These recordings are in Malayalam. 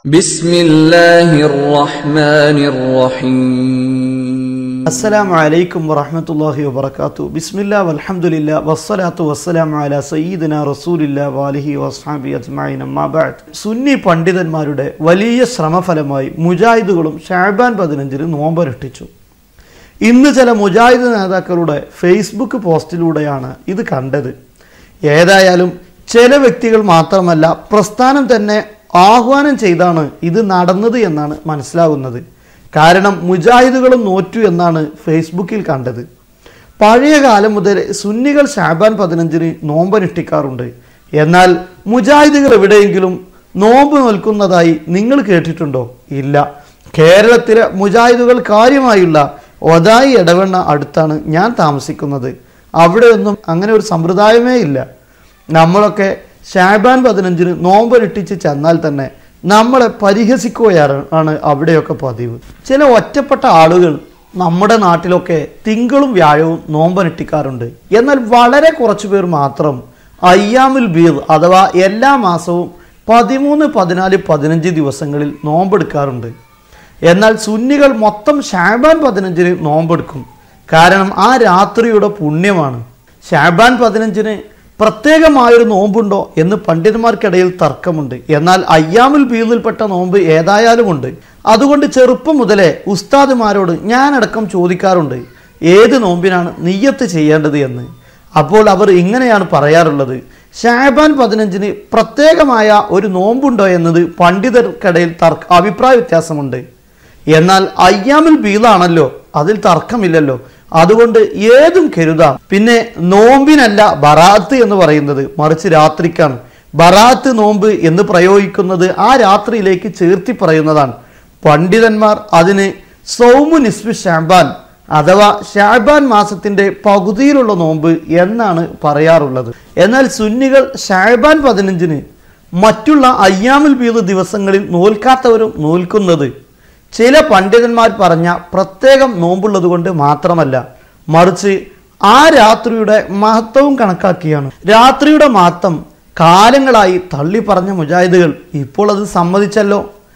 بسم الله الرحمن الرحيم അസ്സലാമു അലൈക്കും വറഹ്മത്തുള്ളാഹി വബറകാത്തു ബിസ്മില്ലാ വൽഹംദുലില്ലാ വസ്സലാത്തു വസ്സലാമു അലാ സയ്യിദിന റസൂലില്ലാ വാലിഹി വസ്ഹാബി അജ്മഈൻ അമ്മാ ബഅദ് സുന്നി പണ്ഡിതന്മാരുടെ വലിയ ശ്രമഫലമായി മുജാഹിദുകളും ഷാബാൻ പതിനഞ്ചിന് നോമ്പനുഷ്ഠിച്ചു ഇന്ന് ചില മുജാഹിദ് നേതാക്കളുടെ ഫേസ്ബുക്ക് പോസ്റ്റിലൂടെയാണ് ഇത് കണ്ടത് ഏതായാലും ചില വ്യക്തികൾ മാത്രമല്ല പ്രസ്ഥാനം തന്നെ ആഹ്വാനം ചെയ്താണ് ഇത് നടന്നത് എന്നാണ് മനസ്സിലാകുന്നത് കാരണം മുജാഹിദുകളും നോറ്റു എന്നാണ് ഫേസ്ബുക്കിൽ കണ്ടത് പഴയ കാലം മുതൽ സുന്നികൾ ഷാബാൻ പതിനഞ്ചിന് നോമ്പനുഷ്ഠിക്കാറുണ്ട് എന്നാൽ മുജാഹിദുകൾ എവിടെയെങ്കിലും നോമ്പ് നിൽക്കുന്നതായി നിങ്ങൾ കേട്ടിട്ടുണ്ടോ ഇല്ല കേരളത്തിലെ മുജാഹിദുകൾ കാര്യമായുള്ള ഒതായി ഇടവണ്ണ അടുത്താണ് ഞാൻ താമസിക്കുന്നത് അവിടെയൊന്നും അങ്ങനെ ഒരു സമ്പ്രദായമേ ഇല്ല നമ്മളൊക്കെ ഷാബാൻ പതിനഞ്ചിന് നോമ്പനുഷ്ഠിച്ച് ചെന്നാൽ തന്നെ നമ്മളെ പരിഹസിക്കുകയാണ് ആണ് അവിടെയൊക്കെ പതിവ് ചില ഒറ്റപ്പെട്ട ആളുകൾ നമ്മുടെ നാട്ടിലൊക്കെ തിങ്കളും വ്യാഴവും നോമ്പനുഷ്ഠിക്കാറുണ്ട് എന്നാൽ വളരെ കുറച്ചു പേർ മാത്രം അയ്യാമുൽ ബീർ അഥവാ എല്ലാ മാസവും പതിമൂന്ന് പതിനാല് പതിനഞ്ച് ദിവസങ്ങളിൽ നോമ്പെടുക്കാറുണ്ട് എന്നാൽ സുന്നികൾ മൊത്തം ഷാബാൻ പതിനഞ്ചിന് നോമ്പെടുക്കും കാരണം ആ രാത്രിയുടെ പുണ്യമാണ് ഷാബാൻ പതിനഞ്ചിന് പ്രത്യേകമായൊരു നോമ്പുണ്ടോ എന്ന് പണ്ഡിതന്മാർക്കിടയിൽ തർക്കമുണ്ട് എന്നാൽ അയ്യാമുൽ ബീദിൽപ്പെട്ട നോമ്പ് ഏതായാലുമുണ്ട് അതുകൊണ്ട് ചെറുപ്പം മുതലേ ഉസ്താദുമാരോട് ഞാനടക്കം ചോദിക്കാറുണ്ട് ഏത് നോമ്പിനാണ് നിയ്യത്ത് ചെയ്യേണ്ടത് എന്ന് അപ്പോൾ അവർ ഇങ്ങനെയാണ് പറയാറുള്ളത് ഷാബാൻ പതിനഞ്ചിന് പ്രത്യേകമായ ഒരു നോമ്പുണ്ടോ എന്നത് പണ്ഡിതർക്കിടയിൽ തർക്ക അഭിപ്രായ വ്യത്യാസമുണ്ട് എന്നാൽ അയ്യാമിൽ ബീദാണല്ലോ അതിൽ തർക്കമില്ലല്ലോ അതുകൊണ്ട് ഏതും കരുതാം പിന്നെ നോമ്പിനല്ല ബറാത്ത് എന്ന് പറയുന്നത് മറിച്ച് രാത്രിക്കാണ് ബറാത്ത് നോമ്പ് എന്ന് പ്രയോഗിക്കുന്നത് ആ രാത്രിയിലേക്ക് ചേർത്തി പറയുന്നതാണ് പണ്ഡിതന്മാർ അതിന് സൗമു നിസ്ബി ഷാബാൻ അഥവാ ഷാബാൻ മാസത്തിന്റെ പകുതിയിലുള്ള നോമ്പ് എന്നാണ് പറയാറുള്ളത് എന്നാൽ സുന്നികൾ ഷാബാൻ പതിനഞ്ചിന് മറ്റുള്ള അയ്യാമുൽ ബീദ് ദിവസങ്ങളിൽ നോൽക്കാത്തവരും നോൽക്കുന്നത് ചില പണ്ഡിതന്മാർ പറഞ്ഞ പ്രത്യേകം നോമ്പുള്ളത് കൊണ്ട് മാത്രമല്ല മറിച്ച് ആ രാത്രിയുടെ മഹത്വവും കണക്കാക്കിയാണ് രാത്രിയുടെ മഹത്വം കാലങ്ങളായി തള്ളി പറഞ്ഞ മുജാഹിദുകൾ ഇപ്പോൾ അത് സമ്മതിച്ചല്ലോ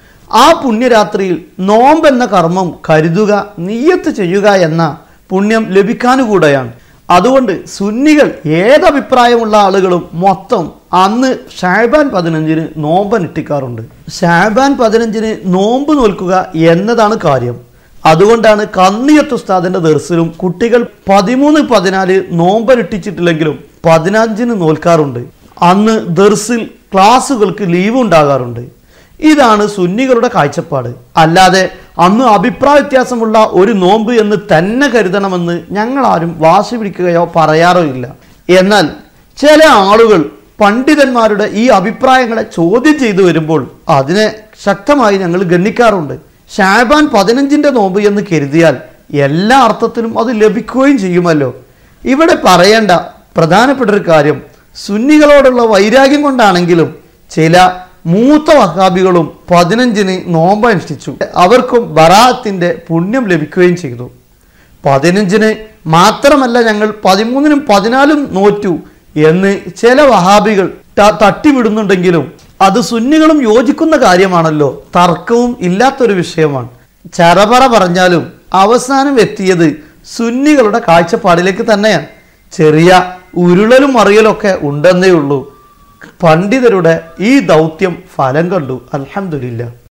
ആ പുണ്യരാത്രിയിൽ നോമ്പെന്ന കർമ്മം കരുതുക നീയത്ത് ചെയ്യുക എന്ന പുണ്യം ലഭിക്കാനുകൂടെയാണ് അതുകൊണ്ട് സുന്നികൾ ഏതഭിപ്രായമുള്ള ആളുകളും മൊത്തം അന്ന് ഷാബാൻ പതിനഞ്ചിന് നോമ്പനുഷ്ഠിക്കാറുണ്ട് ഷാബാൻ പതിനഞ്ചിന് നോമ്പ് നോൽക്കുക എന്നതാണ് കാര്യം അതുകൊണ്ടാണ് കന്നിയത്ത് ഉസ്താദിന്റെ ദർസിലും കുട്ടികൾ പതിമൂന്ന് പതിനാല് നോമ്പനുഷ്ഠിച്ചിട്ടില്ലെങ്കിലും പതിനഞ്ചിന് നോൽക്കാറുണ്ട് അന്ന് ദർസിൽ ക്ലാസ്സുകൾക്ക് ലീവ് ഉണ്ടാകാറുണ്ട് ഇതാണ് സുന്നികളുടെ കാഴ്ചപ്പാട് അല്ലാതെ അന്ന് അഭിപ്രായ വ്യത്യാസമുള്ള ഒരു നോമ്പ് എന്ന് തന്നെ കരുതണമെന്ന് ഞങ്ങൾ ആരും വാശി പിടിക്കുകയോ പറയാറോ ഇല്ല എന്നാൽ ചില ആളുകൾ പണ്ഡിതന്മാരുടെ ഈ അഭിപ്രായങ്ങളെ ചോദ്യം ചെയ്തു വരുമ്പോൾ അതിനെ ശക്തമായി ഞങ്ങൾ ഗണ്ണിക്കാറുണ്ട് ഷാബാൻ പതിനഞ്ചിന്റെ നോമ്പ് എന്ന് കരുതിയാൽ എല്ലാ അർത്ഥത്തിലും അത് ലഭിക്കുകയും ചെയ്യുമല്ലോ ഇവിടെ പറയേണ്ട പ്രധാനപ്പെട്ട ഒരു കാര്യം സുന്നികളോടുള്ള വൈരാഗ്യം കൊണ്ടാണെങ്കിലും ചില മൂത്ത വഹാബികളും പതിനഞ്ചിന് നോമ്പ് അനുഷ്ഠിച്ചു അവർക്കും ബറാത്തിന്റെ പുണ്യം ലഭിക്കുകയും ചെയ്തു പതിനഞ്ചിന് മാത്രമല്ല ഞങ്ങൾ പതിമൂന്നിനും പതിനാലും നോറ്റു എന്ന് ചില വഹാബികൾ ത- തട്ടിവിടുന്നുണ്ടെങ്കിലും അത് സുന്നികളും യോജിക്കുന്ന കാര്യമാണല്ലോ തർക്കവും ഇല്ലാത്തൊരു വിഷയമാണ് ചറപറ പറഞ്ഞാലും അവസാനം എത്തിയത് സുന്നികളുടെ കാഴ്ചപ്പാടിലേക്ക് തന്നെയാണ് ചെറിയ ഉരുളലും മറിയലൊക്കെ ഉണ്ടെന്നേ ഉള്ളൂ പണ്ഡിതരുടെ ഈ ദൗത്യം ഫലം കണ്ടു അൽഹംദുലില്ലാ